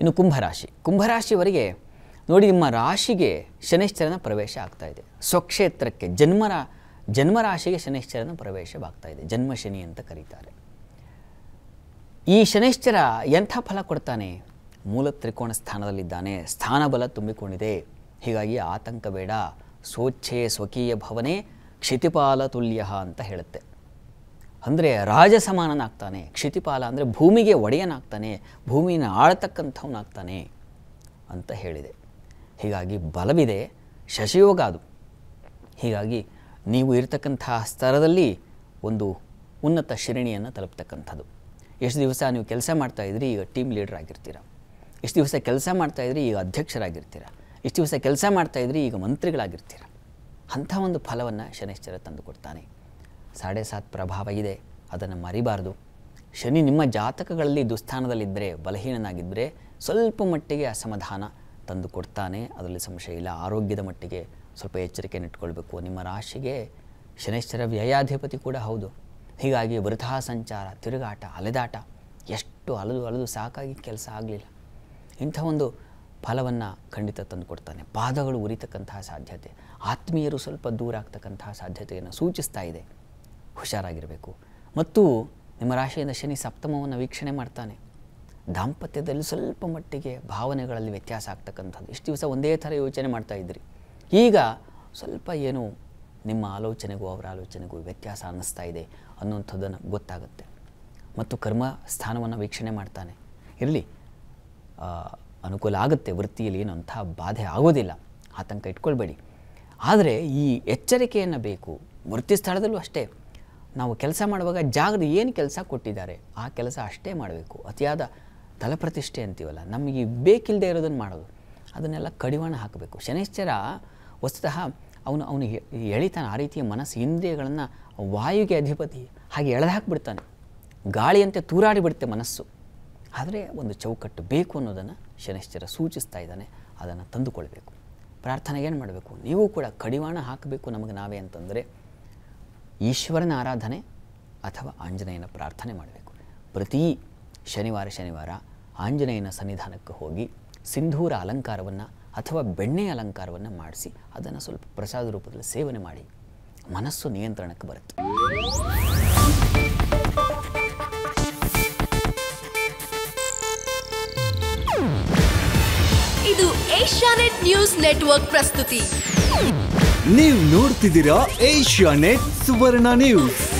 ಇನ್ನು ಕುಂಭರಾಶಿ ಕುಂಭರಾಶಿಯವರಿಗೆ ನೋಡಿ ನಿಮ್ಮ ರಾಶಿಗೆ ಶನಿಶ್ಚರನ ಪ್ರವೇಶ ಆಗ್ತಾ ಇದೆ ಸ್ವಕ್ಷೇತ್ರಕ್ಕೆ ಜನ್ಮರ ಜನ್ಮರಾಶಿಗೆ ಶನಿಶ್ಚರನ ಪ್ರವೇಶವಾಗ್ತಾ ಇದೆ ಜನ್ಮ ಶನಿ ಅಂತ ಕರೀತಾರೆ ಈ ಶನಿಶ್ಚರ ಎಂಥ ಫಲ ಕೊಡ್ತಾನೆ ಮೂಲ ತ್ರಿಕೋಣ ಸ್ಥಾನದಲ್ಲಿದ್ದಾನೆ ಸ್ಥಾನಬಲ ತುಂಬಿಕೊಂಡಿದೆ ಹೀಗಾಗಿ ಆತಂಕ ಬೇಡ ಸ್ವಚ್ಛೆ ಸ್ವಕೀಯ ಭವನೆ ಕ್ಷಿತಿಪಾಲ ತುಲ್ಯ ಅಂತ ಹೇಳುತ್ತೆ ಅಂದರೆ ರಾಜ ಸಮಾನನಾಗ್ತಾನೆ ಕ್ಷಿತಿಪಾಲ ಅಂದರೆ ಭೂಮಿಗೆ ಒಡೆಯನಾಗ್ತಾನೆ ಭೂಮಿನ ಆಳ್ತಕ್ಕಂಥವನಾಗ್ತಾನೆ ಅಂತ ಹೇಳಿದೆ ಹೀಗಾಗಿ ಬಲವಿದೆ ಶಶಿಯೋಗ ಅದು ಹೀಗಾಗಿ ನೀವು ಇರತಕ್ಕಂತಹ ಸ್ತರದಲ್ಲಿ ಒಂದು ಉನ್ನತ ಶ್ರೇಣಿಯನ್ನು ತಲುಪ್ತಕ್ಕಂಥದ್ದು ಎಷ್ಟು ದಿವಸ ನೀವು ಕೆಲಸ ಮಾಡ್ತಾಯಿದ್ರಿ ಈಗ ಟೀಮ್ ಲೀಡರ್ ಆಗಿರ್ತೀರ ಎಷ್ಟು ದಿವಸ ಕೆಲಸ ಮಾಡ್ತಾಯಿದ್ರಿ ಈಗ ಅಧ್ಯಕ್ಷರಾಗಿರ್ತೀರ ಇಷ್ಟು ದಿವಸ ಕೆಲಸ ಮಾಡ್ತಾಯಿದ್ರಿ ಈಗ ಮಂತ್ರಿಗಳಾಗಿರ್ತೀರ ಅಂಥ ಒಂದು ಫಲವನ್ನು ಶನಿಶ್ಚರ ತಂದು ಕೊಡ್ತಾನೆ ಸಾಡೆ ಸಾತ್ ಪ್ರಭಾವ ಇದೆ ಅದನ್ನು ಮರಿಬಾರ್ದು ಶನಿ ನಿಮ್ಮ ಜಾತಕಗಳಲ್ಲಿ ದುಸ್ಥಾನದಲ್ಲಿದ್ದರೆ ಬಲಹೀನನಾಗಿದ್ದರೆ ಸ್ವಲ್ಪ ಮಟ್ಟಿಗೆ ಅಸಮಾಧಾನ ತಂದು ಕೊಡ್ತಾನೆ ಅದರಲ್ಲಿ ಸಂಶಯ ಇಲ್ಲ ಆರೋಗ್ಯದ ಮಟ್ಟಿಗೆ ಸ್ವಲ್ಪ ಎಚ್ಚರಿಕೆಯನ್ನು ಇಟ್ಕೊಳ್ಬೇಕು ನಿಮ್ಮ ರಾಶಿಗೆ ಶನಿಶ್ಚರ ವ್ಯಯಾಧಿಪತಿ ಕೂಡ ಹೌದು ಹೀಗಾಗಿ ವೃಥಾ ಸಂಚಾರ ತಿರುಗಾಟ ಅಲೆದಾಟ ಎಷ್ಟು ಅಲದು ಅಲದು ಸಾಕಾಗಿ ಕೆಲಸ ಆಗಲಿಲ್ಲ ಇಂಥ ಒಂದು ಫಲವನ್ನು ಖಂಡಿತ ತಂದು ಕೊಡ್ತಾನೆ ಪಾದಗಳು ಉರಿತಕ್ಕಂತಹ ಸಾಧ್ಯತೆ ಆತ್ಮೀಯರು ಸ್ವಲ್ಪ ದೂರ ಆಗ್ತಕ್ಕಂತಹ ಸಾಧ್ಯತೆಯನ್ನು ಸೂಚಿಸ್ತಾ ಇದೆ ಹುಷಾರಾಗಿರಬೇಕು ಮತ್ತು ನಿಮ್ಮ ರಾಶಿಯಿಂದ ಶನಿ ಸಪ್ತಮವನ್ನು ವೀಕ್ಷಣೆ ಮಾಡ್ತಾನೆ ದಾಂಪತ್ಯದಲ್ಲಿ ಸ್ವಲ್ಪ ಮಟ್ಟಿಗೆ ಭಾವನೆಗಳಲ್ಲಿ ವ್ಯತ್ಯಾಸ ಆಗ್ತಕ್ಕಂಥದ್ದು ಇಷ್ಟು ದಿವಸ ಒಂದೇ ಥರ ಯೋಚನೆ ಮಾಡ್ತಾ ಇದ್ರಿ ಈಗ ಸ್ವಲ್ಪ ಏನು ನಿಮ್ಮ ಆಲೋಚನೆಗೂ ಅವರ ಆಲೋಚನೆಗೂ ವ್ಯತ್ಯಾಸ ಅನ್ನಿಸ್ತಾ ಇದೆ ಅನ್ನುವಂಥದ್ದನ್ನು ಗೊತ್ತಾಗುತ್ತೆ ಮತ್ತು ಕರ್ಮ ಸ್ಥಾನವನ್ನು ವೀಕ್ಷಣೆ ಮಾಡ್ತಾನೆ ಇರಲಿ ಆ, ಅನುಕೂಲ ಆಗುತ್ತೆ ವೃತ್ತಿಯಲ್ಲಿ ಏನು ಅಂಥ ಬಾಧೆ ಆಗೋದಿಲ್ಲ ಆತಂಕ ಇಟ್ಕೊಳ್ಬೇಡಿ ಆದರೆ ಈ ಎಚ್ಚರಿಕೆಯನ್ನು ಬೇಕು ವೃತ್ತಿ ಸ್ಥಳದಲ್ಲೂ ಅಷ್ಟೇ ನಾವು ಕೆಲಸ ಮಾಡುವಾಗ ಜಾಗದ ಏನು ಕೆಲಸ ಕೊಟ್ಟಿದ್ದಾರೆ ಆ ಕೆಲಸ ಅಷ್ಟೇ ಮಾಡಬೇಕು ಅತಿಯಾದ ತಲಪ್ರತಿಷ್ಠೆ ಅಂತೀವಲ್ಲ ನಮಗೆ ಬೇಕಿಲ್ಲದೆ ಇರೋದನ್ನು ಮಾಡೋದು ಅದನ್ನೆಲ್ಲ ಕಡಿವಾಣ ಹಾಕಬೇಕು ಶನಿಶ್ಚರ ವಸ್ತುತಃ ಅವನು ಅವನು ಎ- ಎಳಿತಾನೆ ಆ ರೀತಿಯ ಮನಸ್ಸು ಇಂದ್ರಿಯಗಳನ್ನು ವಾಯುಗೆ ಅಧಿಪತಿ ಹಾಗೆ ಎಳೆದು ಹಾಕಿಬಿಡ್ತಾನೆ ಗಾಳಿಯಂತೆ ತೂರಾಡಿ ಬಿಡುತ್ತೆ ಮನಸ್ಸು ಆದರೆ ಒಂದು ಚೌಕಟ್ಟು ಬೇಕು ಅನ್ನೋದನ್ನು ಶನಿಶ್ಚರ ಸೂಚಿಸ್ತಾ ಇದ್ದಾನೆ ಅದನ್ನು ತಂದುಕೊಳ್ಬೇಕು ಪ್ರಾರ್ಥನೆ ಏನು ಮಾಡಬೇಕು ನೀವು ಕೂಡ ಕಡಿವಾಣ ಹಾಕಬೇಕು ನಮಗೆ ನಾವೇ ಅಂತಂದರೆ ಈಶ್ವರನ ಆರಾಧನೆ ಅಥವಾ ಆಂಜನೇಯನ ಪ್ರಾರ್ಥನೆ ಮಾಡಬೇಕು ಪ್ರತಿ ಶನಿವಾರ ಶನಿವಾರ ಆಂಜನೇಯನ ಸನ್ನಿಧಾನಕ್ಕೆ ಹೋಗಿ ಸಿಂಧೂರ ಅಲಂಕಾರವನ್ನು ಅಥವಾ ಬೆಣ್ಣೆ ಅಲಂಕಾರವನ್ನು ಮಾಡಿಸಿ ಅದನ್ನು ಸ್ವಲ್ಪ ಪ್ರಸಾದ ರೂಪದಲ್ಲಿ ಸೇವನೆ ಮಾಡಿ ಮನಸ್ಸು ನಿಯಂತ್ರಣಕ್ಕೆ ಬರುತ್ತೆ ಇದು ಏಷ್ಯಾನೆಟ್ ನ್ಯೂಸ್ ನೆಟ್ವರ್ಕ್ ಪ್ರಸ್ತುತಿ ನೀವು ನೋಡ್ತಿದ್ದೀರಾ ಏಷ್ಯಾ ನೆಟ್ ಸುವರ್ಣ ನ್ಯೂಸ್